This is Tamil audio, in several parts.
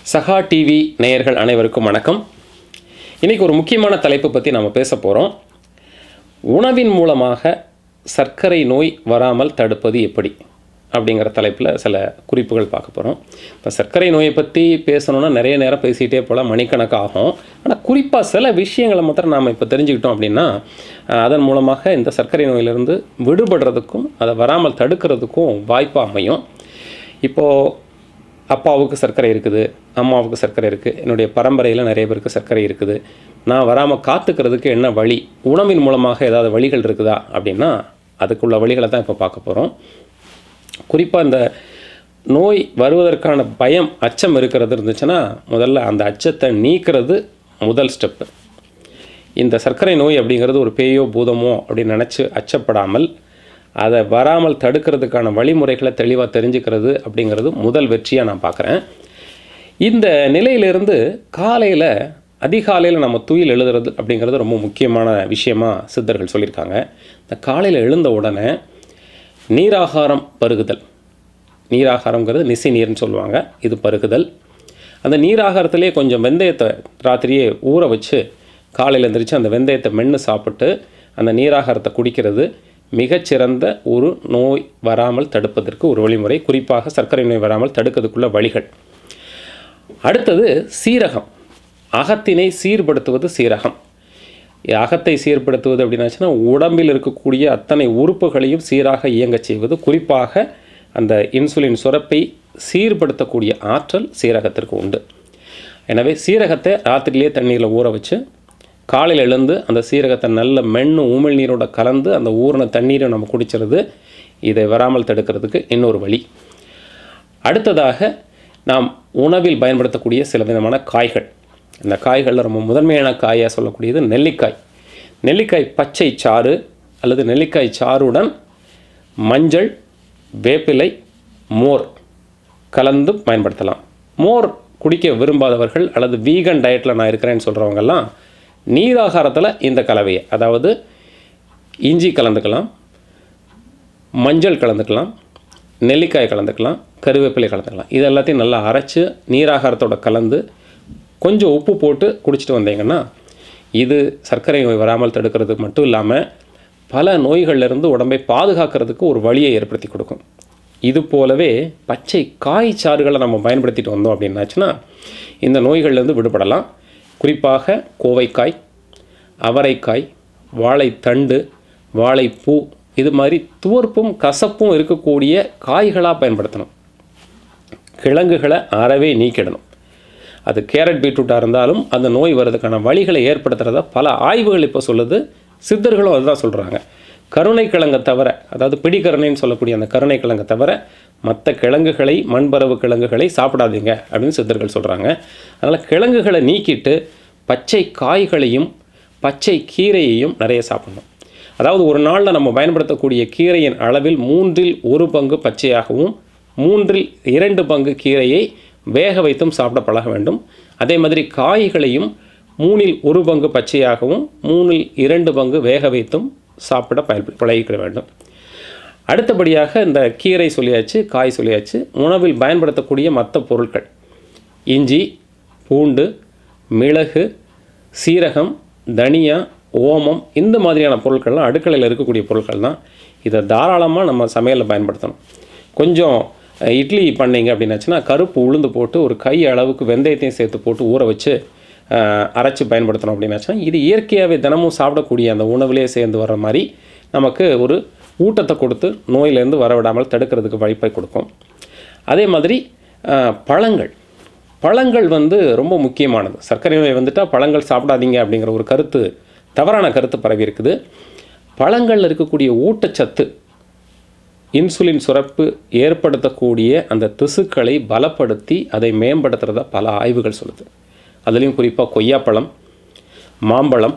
சஹா டிவி நேயர்கள் அனைவருக்கும் வணக்கம் இன்றைக்கி ஒரு முக்கியமான தலைப்பு பற்றி நம்ம பேச போகிறோம் உணவின் மூலமாக சர்க்கரை நோய் வராமல் தடுப்பது எப்படி அப்படிங்கிற தலைப்பில் சில குறிப்புகள் பார்க்க போகிறோம் இப்போ சர்க்கரை நோயை பற்றி பேசணுன்னா நிறைய நேரம் பேசிகிட்டே போகலாம் மணிக்கணக்காகும் ஆனால் குறிப்பாக சில விஷயங்களை மாத்திரம் நாம் இப்போ தெரிஞ்சுக்கிட்டோம் அப்படின்னா அஹ், அதன் மூலமாக இந்த சர்க்கரை நோயிலிருந்து விடுபடுறதுக்கும் அதை வராமல் தடுக்கிறதுக்கும் வாய்ப்பு அமையும் இப்போது அப்பாவுக்கு சர்க்கரை இருக்குது அம்மாவுக்கு சர்க்கரை இருக்குது என்னுடைய பரம்பரையில் நிறைய பேருக்கு சர்க்கரை இருக்குது நான் வராமல் காத்துக்கிறதுக்கு என்ன வழி உணவின் மூலமாக ஏதாவது வழிகள் இருக்குதா அப்படின்னா அதுக்குள்ள வழிகளை தான் இப்போ பார்க்க போகிறோம் குறிப்பாக இந்த நோய் வருவதற்கான பயம் அச்சம் இருக்கிறது இருந்துச்சுன்னா முதல்ல அந்த அச்சத்தை நீக்கிறது முதல் ஸ்டெப்பு இந்த சர்க்கரை நோய் அப்படிங்கிறது ஒரு பேயோ பூதமோ அப்படின்னு நினச்சி அச்சப்படாமல் அதை வராமல் தடுக்கிறதுக்கான வழிமுறைகளை தெளிவாக தெரிஞ்சுக்கிறது அப்படிங்கிறது முதல் வெற்றியாக நான் பார்க்குறேன் இந்த நிலையிலிருந்து காலையில் அதிகாலையில் நம்ம துயில் எழுதுறது அப்படிங்கிறது ரொம்ப முக்கியமான விஷயமா சித்தர்கள் சொல்லியிருக்காங்க இந்த காலையில் எழுந்த உடனே நீராகாரம் பருகுதல் நீராகாரங்கிறது நிசி நீர்னு சொல்லுவாங்க இது பருகுதல் அந்த நீராகாரத்திலே கொஞ்சம் வெந்தயத்தை ராத்திரியே ஊற வச்சு காலையில் எழுந்திரிச்சு அந்த வெந்தயத்தை மென்று சாப்பிட்டு அந்த நீராகாரத்தை குடிக்கிறது மிகச்சிறந்த ஒரு நோய் வராமல் தடுப்பதற்கு ஒரு வழிமுறை குறிப்பாக சர்க்கரை நோய் வராமல் தடுக்கிறதுக்குள்ள வழிகள் அடுத்தது சீரகம் அகத்தினை சீர்படுத்துவது சீரகம் அகத்தை சீர்படுத்துவது அப்படின்னாச்சுன்னா உடம்பில் இருக்கக்கூடிய அத்தனை உறுப்புகளையும் சீராக இயங்கச் செய்வது குறிப்பாக அந்த இன்சுலின் சுரப்பை சீர்படுத்தக்கூடிய ஆற்றல் சீரகத்திற்கு உண்டு எனவே சீரகத்தை ராத்திரியிலே தண்ணீரில் ஊற வச்சு காலையில் எழுந்து அந்த சீரகத்தை நல்ல மென்னு ஊமிழ் நீரோட கலந்து அந்த ஊறின தண்ணீரை நம்ம குடிச்சிறது இதை வராமல் தடுக்கிறதுக்கு இன்னொரு வழி அடுத்ததாக நாம் உணவில் பயன்படுத்தக்கூடிய சில விதமான காய்கள் இந்த காய்களில் ரொம்ப முதன்மையான காயாக சொல்லக்கூடியது நெல்லிக்காய் நெல்லிக்காய் பச்சை சாறு அல்லது நெல்லிக்காய் சாறுடன் மஞ்சள் வேப்பிலை மோர் கலந்து பயன்படுத்தலாம் மோர் குடிக்க விரும்பாதவர்கள் அல்லது வீகன் டயட்டில் நான் இருக்கிறேன்னு சொல்கிறவங்கெல்லாம் நீராகாரத்தில் இந்த கலவையை அதாவது இஞ்சி கலந்துக்கலாம் மஞ்சள் கலந்துக்கலாம் நெல்லிக்காய் கலந்துக்கலாம் கருவேப்பிலை கலந்துக்கலாம் இது எல்லாத்தையும் நல்லா அரைச்சி நீராகாரத்தோட கலந்து கொஞ்சம் உப்பு போட்டு குடிச்சிட்டு வந்தீங்கன்னா இது சர்க்கரை நோய் வராமல் தடுக்கிறதுக்கு மட்டும் இல்லாமல் பல நோய்கள்லேருந்து உடம்பை பாதுகாக்கிறதுக்கு ஒரு வழியை ஏற்படுத்தி கொடுக்கும் இது போலவே பச்சை காய் சாறுகளை நம்ம பயன்படுத்திட்டு வந்தோம் அப்படின்னாச்சுன்னா இந்த நோய்கள்லேருந்து விடுபடலாம் குறிப்பாக கோவைக்காய் அவரைக்காய் வாழைத்தண்டு வாழைப்பூ இது மாதிரி துவர்ப்பும் கசப்பும் இருக்கக்கூடிய காய்களாக பயன்படுத்தணும் கிழங்குகளை அறவே நீக்கிடணும் அது கேரட் பீட்ரூட்டாக இருந்தாலும் அந்த நோய் வர்றதுக்கான வழிகளை ஏற்படுத்துகிறத பல ஆய்வுகள் இப்போ சொல்லுது சித்தர்களும் அதுதான் சொல்கிறாங்க கருணை கிழங்கை தவிர அதாவது பிடிக்கருணைன்னு சொல்லக்கூடிய அந்த கருணை கிழங்கை தவிர மற்ற கிழங்குகளை மண்பரவு கிழங்குகளை சாப்பிடாதீங்க அப்படின்னு சித்தர்கள் சொல்கிறாங்க அதனால் கிழங்குகளை நீக்கிட்டு பச்சை காய்களையும் பச்சை கீரையையும் நிறைய சாப்பிடணும் அதாவது ஒரு நாளில் நம்ம பயன்படுத்தக்கூடிய கீரையின் அளவில் மூன்றில் ஒரு பங்கு பச்சையாகவும் மூன்றில் இரண்டு பங்கு கீரையை வேக வைத்தும் சாப்பிட பழக வேண்டும் அதே மாதிரி காய்களையும் மூணில் ஒரு பங்கு பச்சையாகவும் மூணில் இரண்டு பங்கு வேக வைத்தும் சாப்பிட பயன்ப பழகிக்க வேண்டும் அடுத்தபடியாக இந்த கீரை சொல்லியாச்சு காய் சொல்லியாச்சு உணவில் பயன்படுத்தக்கூடிய மற்ற பொருட்கள் இஞ்சி பூண்டு மிளகு சீரகம் தனியா ஓமம் இந்த மாதிரியான பொருட்கள்லாம் அடுக்கலையில் இருக்கக்கூடிய பொருட்கள் தான் இதை தாராளமாக நம்ம சமையலில் பயன்படுத்தணும் கொஞ்சம் அஹ், இட்லி பண்ணீங்க அப்படின்னாச்சுன்னா கருப்பு உளுந்து போட்டு ஒரு கை அளவுக்கு வெந்தயத்தையும் சேர்த்து போட்டு ஊற வச்சு அஹ், அரைச்சு பயன்படுத்தணும் அப்படின்னாச்சுன்னா இது இயற்கையாகவே தினமும் சாப்பிடக்கூடிய அந்த உணவுலேயே சேர்ந்து வர்ற மாதிரி நமக்கு ஒரு ஊட்டத்தை கொடுத்து நோயிலேருந்து வரவிடாமல் தடுக்கிறதுக்கு வாய்ப்பை கொடுக்கும் அதே மாதிரி அஹ், பழங்கள் பழங்கள் வந்து ரொம்ப முக்கியமானது சர்க்கரை நோய் வந்துட்டால் பழங்கள் சாப்பிடாதீங்க அப்படிங்கிற ஒரு கருத்து தவறான கருத்து பரவி இருக்குது பழங்களில் இருக்கக்கூடிய ஊட்டச்சத்து இன்சுலின் சுரப்பு ஏற்படுத்தக்கூடிய அந்த திசுக்களை பலப்படுத்தி அதை மேம்படுத்துகிறதா பல ஆய்வுகள் சொல்லுது அதுலேயும் குறிப்பாக கொய்யாப்பழம் மாம்பழம்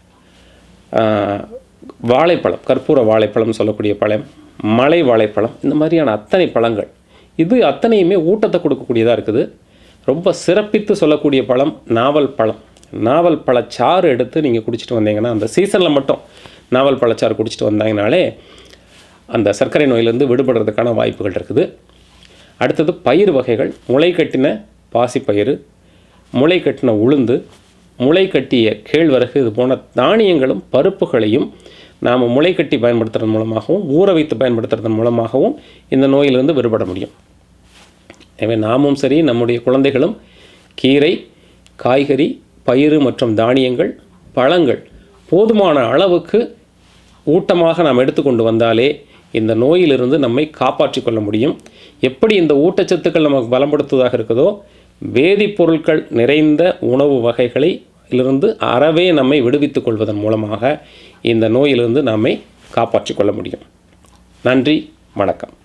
ஆஹ், வாழைப்பழம் கற்பூர வாழைப்பழம் சொல்லக்கூடிய பழம் மலை வாழைப்பழம் இந்த மாதிரியான அத்தனை பழங்கள் இது அத்தனையுமே ஊட்டத்தை கொடுக்கக்கூடியதாக இருக்குது ரொம்ப சிறப்பித்து சொல்லக்கூடிய பழம் நாவல் பழம் நாவல் பழச்சாறு எடுத்து நீங்கள் குடிச்சிட்டு வந்தீங்கன்னா அந்த சீசனில் மட்டும் நாவல் பழச்சாறு குடிச்சிட்டு வந்தாங்கனாலே அந்த சர்க்கரை நோயிலேருந்து விடுபடுறதுக்கான வாய்ப்புகள் இருக்குது அடுத்தது பயிர் வகைகள் முளை கட்டின பாசிப்பயிறு முளை கட்டின உளுந்து முளை கட்டிய கேழ்வரகு இது போன்ற தானியங்களும் பருப்புகளையும் நாம் முளை கட்டி பயன்படுத்துறது மூலமாகவும் ஊற வைத்து பயன்படுத்துறதன் மூலமாகவும் இந்த நோயிலிருந்து விடுபட முடியும் எனவே நாமும் சரி நம்முடைய குழந்தைகளும் கீரை காய்கறி பயிறு மற்றும் தானியங்கள் பழங்கள் போதுமான அளவுக்கு ஊட்டமாக நாம் எடுத்துக்கொண்டு வந்தாலே இந்த நோயிலிருந்து நம்மை காப்பாற்றிக் கொள்ள முடியும் எப்படி இந்த ஊட்டச்சத்துக்கள் நமக்கு பலப்படுத்துவதாக இருக்குதோ வேதிப்பொருட்கள் நிறைந்த உணவு வகைகளை இலிருந்து அறவே நம்மை விடுவித்துக் கொள்வதன் மூலமாக இந்த நோயிலிருந்து நம்மை காப்பாற்றிக் கொள்ள முடியும் நன்றி வணக்கம்